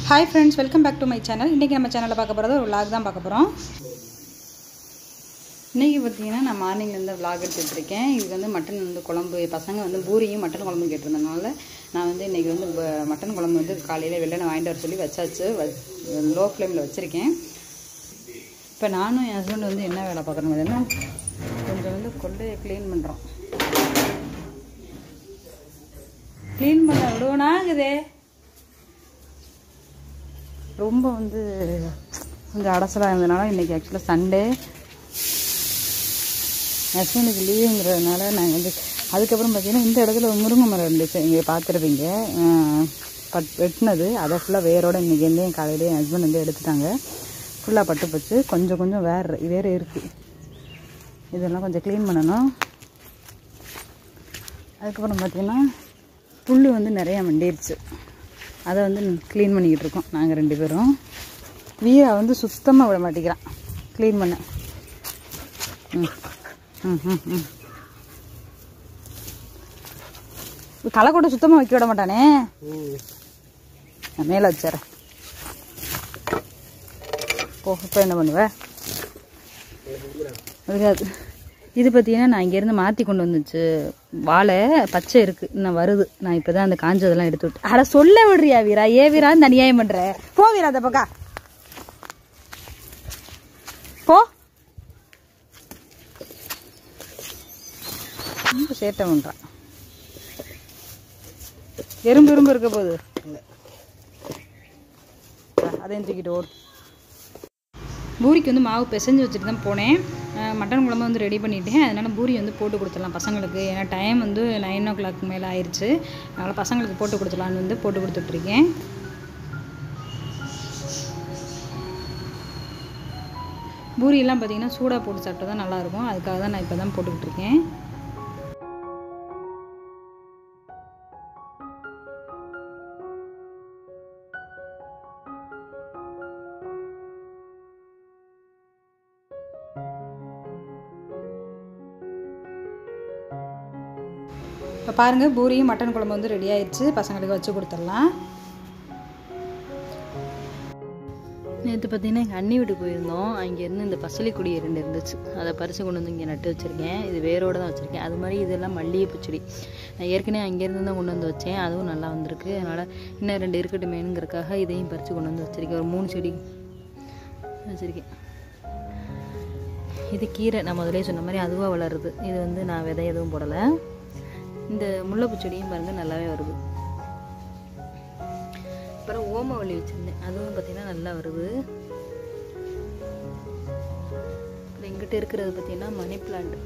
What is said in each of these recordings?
Hi friends welcome back to my channel இன்றைக்கி நம்ம சேனலில் பார்க்க போகிறது ஒரு vlog தான் பார்க்க போகிறோம் இன்றைக்கி பார்த்தீங்கன்னா நான் மார்னிங்லேருந்து vlog எடுத்துகிட்டு இருக்கேன் இது வந்து மட்டன் வந்து குழம்பு என் பசங்க வந்து பூரியும் மட்டன் குழம்பு கேட்டிருந்தனால நான் வந்து இன்றைக்கி வந்து ப- மட்டன் குழம்பு வந்து காலையில் வெள்ளனை வாங்கிட்டு வர சொல்லி வச்சாச்சு லோ ஃப்ளேமில் வச்சுருக்கேன் இப்போ நானும் என் ஹஸ்பண்ட் வந்து என்ன வேலை பார்க்குறோம் பார்த்தீங்கன்னா கொஞ்சம் வந்து கொள்ளையை க்ளீன் பண்ணுறோம் க்ளீன் பண்ண விடுவோனாங்குதே ரொம்ப வந்து கொஞ்சம் அடசலாக இருந்ததுனால இன்றைக்கி ஆக்சுவலாக சண்டே ஹஸ்பண்டுக்கு லீவுங்கிறதுனால நாங்கள் வந்து அதுக்கப்புறம் பார்த்தீங்கன்னா இந்த இடத்துல ஒரு முருங்கை மரம் இருந்துச்சு இங்கே பார்த்துருப்பீங்க பட் வெட்டினது அதை ஃபுல்லாக வேரோட இன்றைக்கி வந்து என் காலையிலே என் ஹஸ்பண்ட் வந்து எடுத்துட்டாங்க ஃபுல்லாக பட்டு போச்சு கொஞ்சம் கொஞ்சம் வேறு வேறு இருக்குது இதெல்லாம் கொஞ்சம் க்ளீன் பண்ணணும் அதுக்கப்புறம் பார்த்தீங்கன்னா புல் வந்து நிறையா மண்டிருச்சு அதை வந்து க்ளீன் பண்ணிக்கிட்டு இருக்கோம் நாங்கள் ரெண்டு பேரும் வீரா வந்து சுத்தமாக விட மாட்டேங்கிறான் க்ளீன் பண்ண ம் ம் ம் ம் களை கூட சுத்தமாக வைக்க விட மாட்டானே நான் மேலே வச்சிடறேன் போ இப்போ என்ன பண்ணுவ இருக்காது இது பார்த்தீங்கன்னா நான் இங்கேருந்து மாற்றி கொண்டு வந்துச்சு வாழை பச்சை இருக்குது இன்னும் வருது நான் இப்போ தான் அந்த காஞ்சதெல்லாம் எடுத்து விட்டு அட சொல்ல விடுறியா வீரா ஏ வீரா இந்த அநியாயம் பண்ணுற போ வீரா அந்த பக்கா போ ரொம்ப சேட்டை பண்ணுறான் எறும்பு எறும்பு இருக்க போகுது அதையும் தூக்கிட்டு ஓடு பூரிக்கு வந்து மாவு பிசைஞ்சு வச்சுட்டு தான் போனேன் அஹ் மட்டன் குழம்பு வந்து ரெடி பண்ணிட்டேன் அதனால் பூரி வந்து போட்டு கொடுத்துடலாம் பசங்களுக்கு ஏன்னா டைம் வந்து நைன் ஓ கிளாக் மேலே ஆயிடுச்சு அதனால் பசங்களுக்கு போட்டு கொடுத்துடலான்னு வந்து போட்டு கொடுத்துட்ருக்கேன் பூரியெல்லாம் பார்த்தீங்கன்னா சூடாக போட்டு சாப்பிட்டா தான் நல்லாயிருக்கும் அதுக்காக தான் நான் இப்போ தான் போட்டுக்கிட்டு இருக்கேன் இப்போ பாருங்கள் பூரியும் மட்டன் குழம்பு வந்து ரெடி ஆயிடுச்சு பசங்களுக்கு வச்சு கொடுத்துடலாம் நேற்று பார்த்தீங்கன்னா எங்கள் அண்ணி வீட்டுக்கு போயிருந்தோம் அங்கேருந்து இந்த பசலி கொடி ரெண்டு இருந்துச்சு அதை பறித்து கொண்டு வந்து இங்கே நட்டு வச்சுருக்கேன் இது வேரோடு தான் வச்சுருக்கேன் அது மாதிரி இதெல்லாம் மல்லிகைப்பூ செடி நான் ஏற்கனவே அங்கேருந்து தான் கொண்டு வந்து வச்சேன் அதுவும் நல்லா வந்திருக்கு அதனால் இன்னும் ரெண்டு இருக்கட்டுமேனுங்கிறக்காக இதையும் பறித்து கொண்டு வந்து வச்சுருக்கேன் ஒரு மூணு செடி வச்சுருக்கேன் இது கீரை நான் முதலே சொன்ன மாதிரி அதுவாக வளருது இது வந்து நான் விதை எதுவும் போடலை இந்த முல்லைப்பூ செடியும் பாருங்கள் நல்லாவே வருது அப்புறம் ஓமவல்லி வச்சுருந்தேன் அதுவும் பார்த்தீங்கன்னா நல்லா வருது அப்புறம் எங்கிட்ட இருக்கிறது பார்த்தீங்கன்னா மணி பிளான்ட்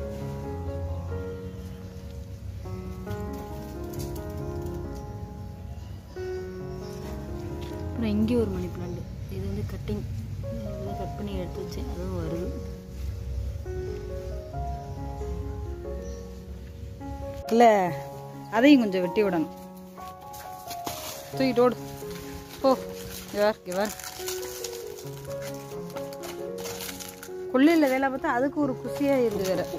அப்புறம் இங்கேயும் ஒரு மணி பிளான்ட் இது வந்து கட்டிங் கட் பண்ணி எடுத்து வச்சேன் அதுவும் வருது இல்லை அதையும் கொஞ்சம் வெட்டி விடணும் தூக்கிட்டு ஓடு போ இவர் இவர் கொள்ளையில் வேலை பார்த்தா அதுக்கு ஒரு குஷியாக இருக்குது வேற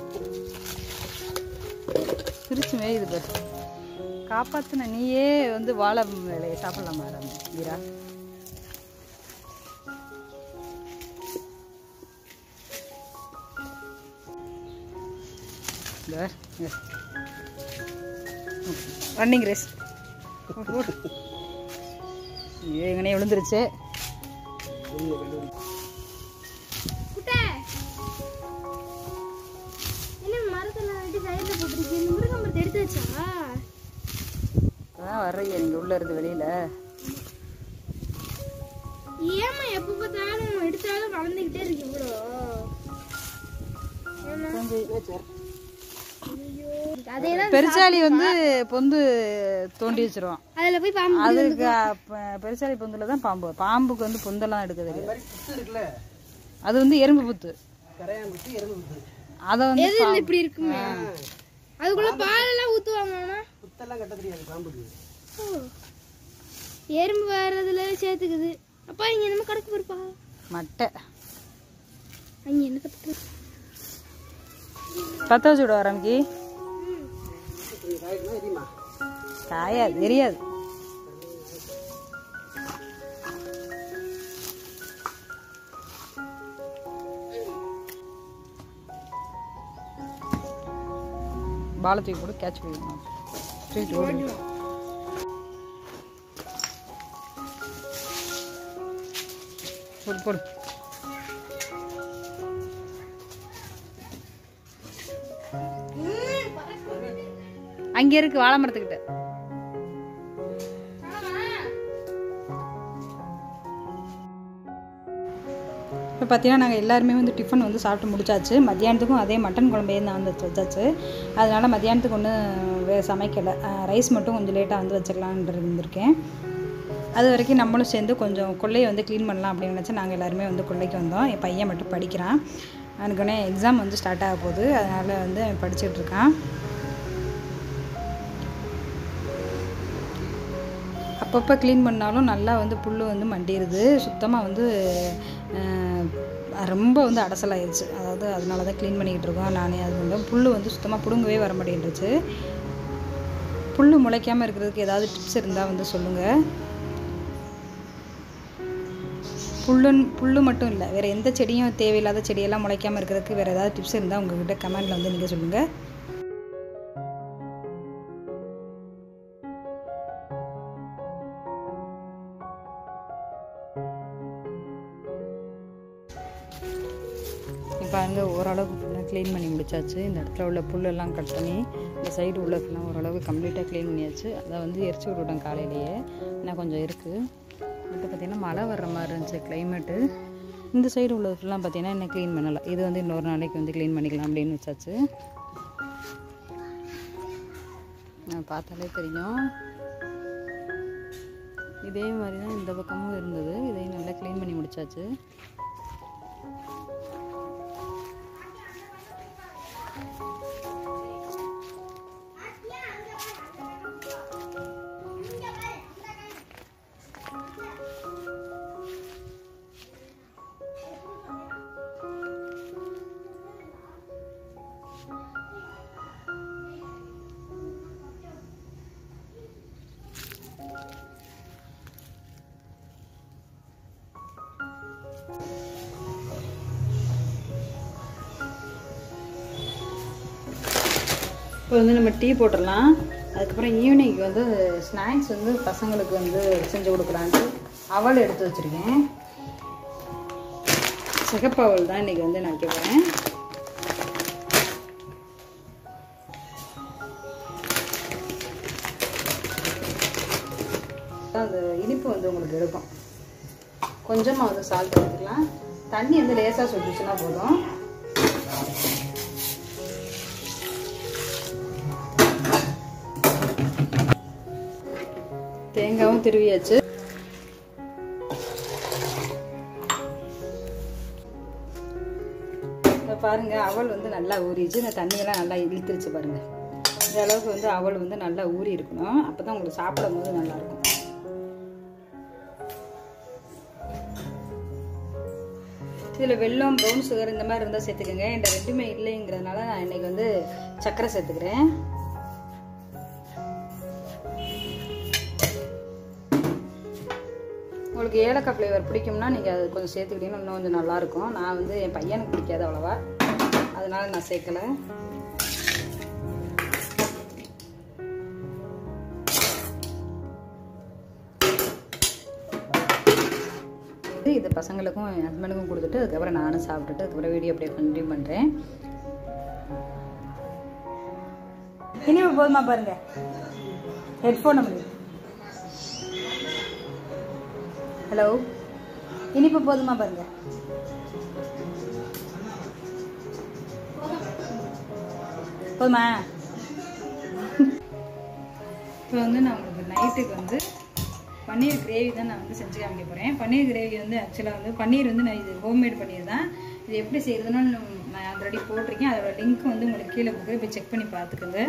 பிரிச்சு மேயுது பேர் காப்பாத்தின நீயே வந்து வாழை வேலையை சாப்பிடலாமா வீரா ரன்னிங் ரேஸ் எங்கனே விழுந்துருச்சு என்ன மரத்துல நட்டு சைடுல போட்டிருக்கீங்க இந்த முருங்கை மரத்தை எடுத்து வச்சா அதான் வர்றீங்க நீங்கள் உள்ளே இருந்து வெளியில் ஏமா எப்ப பார்த்தாலும் எடுத்தாலும் வளர்ந்துகிட்டே இருக்கு இவ்வளோ அதேதான் பெருச்சாளி வந்து பொந்து தோண்டி வச்சிருவான் அதுல போய் பாம்பு அதுக்கு அப்ப- பெருச்சாளி பொந்துல தான் பாம்பு பாம்புக்கு வந்து பொந்தெல்லாம் எடுக்க தெரியாது அது வந்து எறும்பு புத்து அதை வந்து எது இந்த இப்படி இருக்குமே அதுக்குள்ள பால் எல்லாம் ஊத்துவாங்க ஓ. எறும்பு வர்றதுல சேர்த்துக்குது அப்பா இங்க என்னமோ கிடக்கு போயிருப்பா மட்டை அங்க என்ன தப்பு பற்ற வச்சு விட வரமிக்கி காயாது தெரியாது பாலை தூக்கி போட்டு கேட்ச் போயிடணும் ஸ்ட்ரீட் ஓடு போடு போடு அங்கே இருக்கு வாழை மரத்துக்கிட்ட இப்போ பார்த்தீங்கன்னா நாங்கள் எல்லாருமே வந்து டிஃபன் வந்து சாப்பிட்டு முடிச்சாச்சு மத்தியானத்துக்கும் அதே மட்டன் குழம்பே தான் வந்து வச்சு வச்சாச்சு அதனால் மத்தியானத்துக்கு ஒன்றும் வே சமைக்கலை ரைஸ் மட்டும் கொஞ்சம் லேட்டாக வந்து வச்சுக்கலான் இருந்திருக்கேன் அது வரைக்கும் நம்மளும் சேர்ந்து கொஞ்சம் கொள்ளையை வந்து க்ளீன் பண்ணலாம் அப்படின்னு நினச்சி நாங்கள் எல்லாருமே வந்து கொள்ளைக்கு வந்தோம் என் பையன் மட்டும் படிக்கிறான் அவனுக்கு உடனே எக்ஸாம் வந்து ஸ்டார்ட் ஆக போகுது அதனால் வந்து அவன் படிச்சுட்டு இருக்கான் அப்பப்போ க்ளீன் பண்ணாலும் நல்லா வந்து புல் வந்து மண்டிடுது சுத்தமாக வந்து அஹ், ரொம்ப வந்து அடசலாயிருச்சு அதாவது அதனால தான் க்ளீன் பண்ணிக்கிட்டு இருக்கோம் நானே அது வந்து புல் வந்து சுத்தமாக பிடுங்கவே வர மாட்டேன்ருச்சு புல் முளைக்காமல் இருக்கிறதுக்கு ஏதாவது டிப்ஸ் இருந்தால் வந்து சொல்லுங்கள் புல்லுன்னு புல்லு மட்டும் இல்லை வேறு எந்த செடியும் தேவையில்லாத செடியெல்லாம் முளைக்காமல் இருக்கிறதுக்கு வேறு ஏதாவது டிப்ஸ் இருந்தால் உங்ககிட்ட கமெண்டில் வந்து நீங்கள் சொல்லுங்கள் இப்போ பாருங்க ஓரளவுக்கு ஃபுல்லாக க்ளீன் பண்ணி முடிச்சாச்சு இந்த இடத்துல உள்ள புல்லெல்லாம் கட் பண்ணி இந்த சைடு உள்ளதெல்லாம் ஓரளவுக்கு கம்ப்ளீட்டாக க்ளீன் பண்ணியாச்சு அதை வந்து எரிச்சு விட்டுட்டேன் காலையிலேயே இன்னும் கொஞ்சம் இருக்குது இப்போ பார்த்திங்கன்னா மழை வர்ற மாதிரி இருந்துச்சு கிளைமேட்டு இந்த சைடு உள்ளது ஃபுல்லாக பார்த்தீங்கன்னா இன்னும் க்ளீன் பண்ணலை இது வந்து இன்னொரு நாளைக்கு வந்து க்ளீன் பண்ணிக்கலாம் அப்படின்னு வச்சாச்சு நான் பார்த்தாலே தெரியும் இதே மாதிரி தான் இந்த பக்கமும் இருந்தது இதையும் நல்லா க்ளீன் பண்ணி முடிச்சாச்சு இப்போ வந்து நம்ம டீ போட்டுடலாம் அதுக்கப்புறம் ஈவினிங்க்கு வந்து ஸ்நாக்ஸ் வந்து பசங்களுக்கு வந்து செஞ்சு கொடுக்குறான்ட்டு அவல் எடுத்து வச்சுருக்கேன் சிகப்பு அவல் தான் இன்றைக்கி வந்து நான் வைக்க போகிறேன் அந்த இனிப்பு வந்து உங்களுக்கு எடுக்கும் கொஞ்சமாக வந்து சால்ட் எடுத்துக்கலாம் தண்ணி வந்து லேசாக சுட்டுச்சுன்னா போதும் தேங்காவும் திருவியாச்சு இப்ப பாருங்க அவல் வந்து நல்லா ஊறிச்சு இந்த தண்ணியெல்லாம் நல்லா இழுத்துருச்சு பாருங்க இந்த அளவுக்கு வந்து அவல் வந்து நல்லா ஊறி இருக்கணும் அப்பதான் உங்களுக்கு சாப்பிடும் போது நல்லா இருக்கும் இதில் வெல்லம் ப்ரௌன் சுகர் இந்த மாதிரி இருந்தால் சேர்த்துக்கோங்க என்கிட்ட ரெண்டுமே இல்லைங்கிறதுனால நான் இன்னைக்கு வந்து சர்க்கரை சேர்த்துக்கிறேன் உங்களுக்கு ஏலக்காய் ஃப்ளேவர் பிடிக்கும்னா நீங்கள் அது கொஞ்சம் சேர்த்துக்கிட்டீங்கன்னா இன்னும் கொஞ்சம் நல்லாயிருக்கும் நான் வந்து என் பையனுக்கு பிடிக்காது அவ்வளோவா அதனால நான் சேர்க்கலை இது பசங்களுக்கும் என் ஹஸ்பண்டுக்கும் கொடுத்துட்டு அதுக்கப்புறம் நானும் சாப்பிட்டுட்டு அதுக்கப்புறம் வீடியோ அப்படியே கண்டினியூ பண்ணுறேன் இனிமே போதுமா பாருங்க ஹெட்ஃபோன் நம்ம ஹலோ இனிப்பு போதுமா பாருங்க போதுமா இப்போ வந்து நான் உங்களுக்கு நைட்டுக்கு வந்து பன்னீர் கிரேவி தான் நான் வந்து செஞ்சு காமிக்க போகிறேன் பன்னீர் கிரேவி வந்து ஆக்சுவலாக வந்து பன்னீர் வந்து நான் இது ஹோம்மேட் பன்னீர் தான் இது எப்படி செய்யறதுன்னு நான் ஆல்ரெடி போட்டிருக்கேன் அதோட லிங்க் வந்து உங்களுக்கு கீழே கொடுக்குறேன் போய் செக் பண்ணி பார்த்துக்கோங்க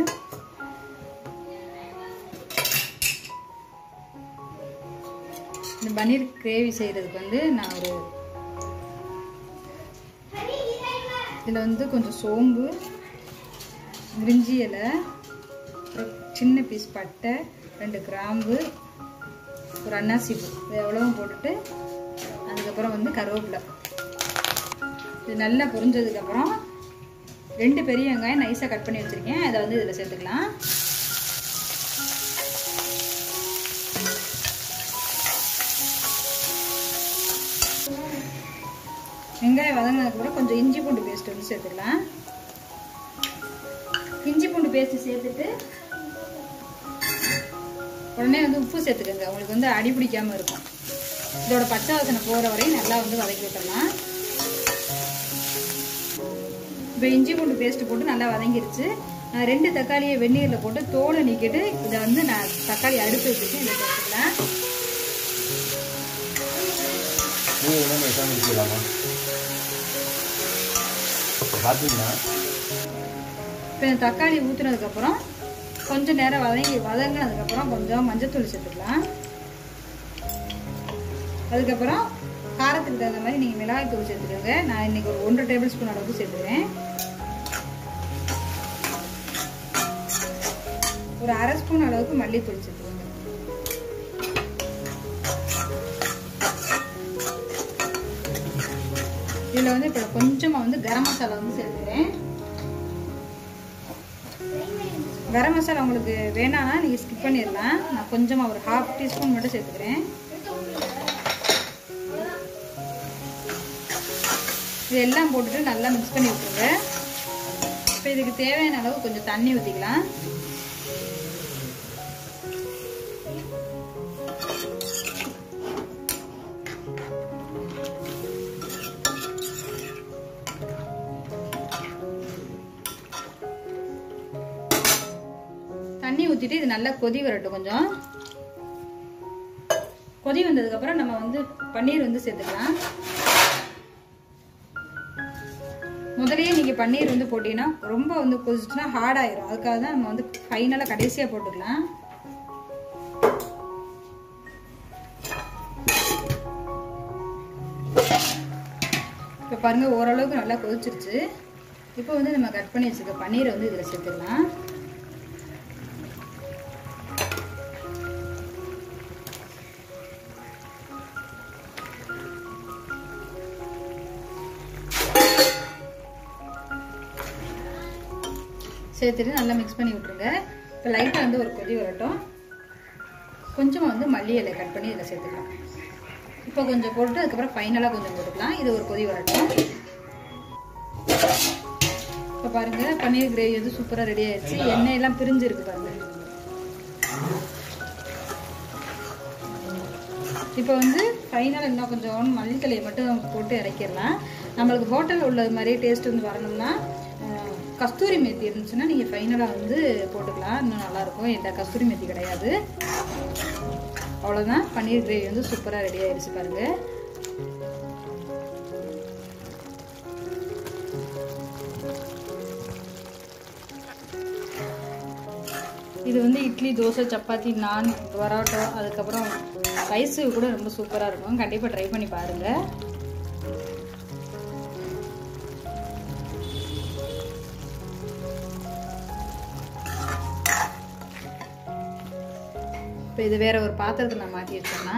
இந்த பன்னீர் கிரேவி செய்கிறதுக்கு வந்து நான் ஒரு இதில் வந்து கொஞ்சம் சோம்பு பிரிஞ்சி இலை அப்புறம் சின்ன பீஸ் பட்டை ரெண்டு கிராம்பு ஒரு அன்னாசி பூ இது எவ்வளவும் போட்டுட்டு அதுக்கப்புறம் வந்து கருவேப்பிலை இது நல்லா பொரிஞ்சதுக்கப்புறம் ரெண்டு பெரிய வெங்காயம் நைஸாக கட் பண்ணி வச்சுருக்கேன் அதை வந்து இதில் சேர்த்துக்கலாம் வெங்காயம் வதங்கினதுக்கப்புறம் கொஞ்சம் இஞ்சி பூண்டு பேஸ்ட் வந்து சேர்த்துக்கலாம் இஞ்சி பூண்டு பேஸ்ட் சேர்த்துட்டு உடனே வந்து உப்பு சேர்த்துக்கோங்க உங்களுக்கு வந்து அடி பிடிக்காம இருக்கும் இதோட பச்சை வாசனை போகிற வரையும் நல்லா வந்து வதக்கி விட்டுடலாம் இப்போ இஞ்சி பூண்டு பேஸ்ட் போட்டு நல்லா வதங்கிருச்சு நான் ரெண்டு தக்காளியை வெந்நீரில் போட்டு தோலை நீக்கிட்டு இதை வந்து நான் தக்காளி அடுப்பு வச்சுருக்கேன் இதை சேர்த்துக்கலாம் நீங்கள் என்ன எக்ஸாம் முடிக்கலாமா பார்த்தீங்கன்னா இப்போ இந்த தக்காளி ஊற்றுனதுக்கப்புறம் கொஞ்சம் நேரம் வதங்கி வதங்கினதுக்கப்புறம் கொஞ்சம் மஞ்சத்தூள் சேர்த்துக்கலாம் அதுக்கப்புறம் காரத்துக்கு தகுந்த மாதிரி நீங்கள் மிளகாய் தூள் சேர்த்துக்கோங்க நான் இன்னைக்கு ஒரு ஒன்றரை டேபிள் ஸ்பூன் அளவுக்கு சேர்த்துக்கிறேன் ஒரு அரை ஸ்பூன் அளவுக்கு மல்லித்தூள் சேர்த்துக்கோங்க இதில் வந்து இப்போ கொஞ்சமாக வந்து கரம் மசாலா வந்து சேர்த்துக்கிறேன் கரம் மசாலா உங்களுக்கு வேணாம்னா நீங்கள் ஸ்கிப் பண்ணிடலாம் நான் கொஞ்சமாக ஒரு ஹாஃப் டீஸ்பூன் மட்டும் சேர்த்துக்கிறேன் இது எல்லாம் போட்டுட்டு நல்லா மிக்ஸ் பண்ணி விட்டுருங்க இப்போ இதுக்கு தேவையான அளவு கொஞ்சம் தண்ணி ஊற்றிக்கலாம் தண்ணி ஊற்றிட்டு இது நல்லா கொதி வரட்டும் கொஞ்சம் கொதி வந்ததுக்கப்புறம் நம்ம வந்து பன்னீர் வந்து சேர்த்துக்கலாம் முதலையே நீங்கள் பன்னீர் வந்து போட்டீங்கன்னா ரொம்ப வந்து கொதிச்சுன்னா ஹார்ட் ஆயிரும் அதுக்காக தான் நம்ம வந்து ஃபைனலாக கடைசியாக போட்டுக்கலாம் இப்போ பாருங்க ஓரளவுக்கு நல்லா கொதிச்சிருச்சு இப்போ வந்து நம்ம கட் பண்ணி வச்சுருக்க பன்னீரை வந்து இதில் சேர்த்துக்கலாம் சேர்த்துட்டு நல்லா மிக்ஸ் பண்ணி விட்ருங்க இப்போ லைட்டாக வந்து ஒரு கொதி வரட்டும் கொஞ்சமாக வந்து மல்லி இலை கட் பண்ணி இதில் சேர்த்துக்கலாம் இப்போ கொஞ்சம் போட்டு அதுக்கப்புறம் ஃபைனலாக கொஞ்சம் போட்டுக்கலாம் இது ஒரு கொதி வரட்டும் இப்போ பாருங்க பன்னீர் கிரேவி வந்து சூப்பராக ரெடி ஆயிடுச்சு எண்ணெய் எல்லாம் பிரிஞ்சு இருக்கு பாருங்க இப்போ வந்து ஃபைனல் இன்னும் கொஞ்சம் மல்லித்தலையை மட்டும் போட்டு இறக்கிடலாம் நம்மளுக்கு ஹோட்டலில் உள்ளது மாதிரி டேஸ்ட் வந்து வரணும்னா அஹ், கஸ்தூரி மேத்தி இருந்துச்சுன்னா நீங்கள் ஃபைனலாக வந்து போட்டுக்கலாம் இன்னும் நல்லாயிருக்கும் எந்த கஸ்தூரி மேத்தி கிடையாது அவ்வளோதான் பன்னீர் கிரேவி வந்து சூப்பராக ரெடி ஆயிடுச்சு பாருங்கள் இது வந்து இட்லி தோசை சப்பாத்தி நான் பரோட்டா அதுக்கப்புறம் ரைஸு கூட ரொம்ப சூப்பராக இருக்கும் கண்டிப்பாக ட்ரை பண்ணி பாருங்கள் இப்போ இது வேற ஒரு பாத்திரத்தில் நான் மாற்றி வச்சோம்னா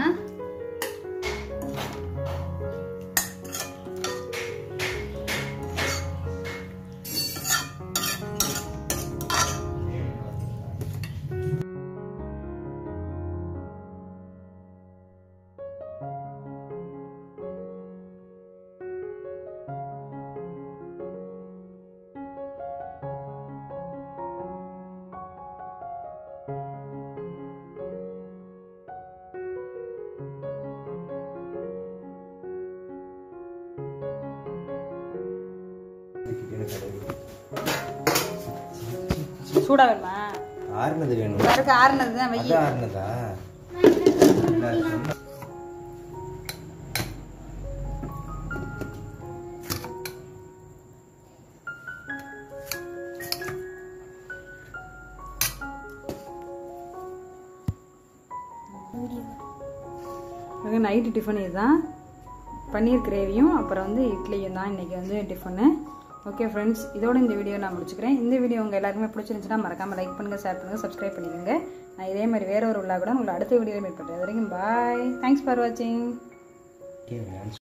சூடாக வேணுமா ஆறுனது வேணும் கருக்கு ஆறுனது தான் அது ஆறுனதா நைட்டு டிஃபன் இதுதான் பன்னீர் கிரேவியும் அப்புறம் வந்து இட்லியும் தான் இன்றைக்கி வந்து டிஃபனு ஓகே ஃப்ரெண்ட்ஸ் இதோட இந்த வீடியோ நான் முடிச்சுக்கிறேன் இந்த வீடியோ உங்கள் எல்லாருக்குமே பிடிச்சிருந்துச்சுன்னா மறக்காமல் லைக் பண்ணுங்கள் ஷேர் பண்ணுங்கள் சப்ஸ்கிரைப் பண்ணிக்கோங்க நான் இதே மாதிரி வேற ஒரு விழா கூட உங்களை அடுத்த வீடியோவில் மீட் பண்ணுறேன் அது வரைக்கும் பாய் தேங்க்ஸ் ஃபார் வாட்சிங்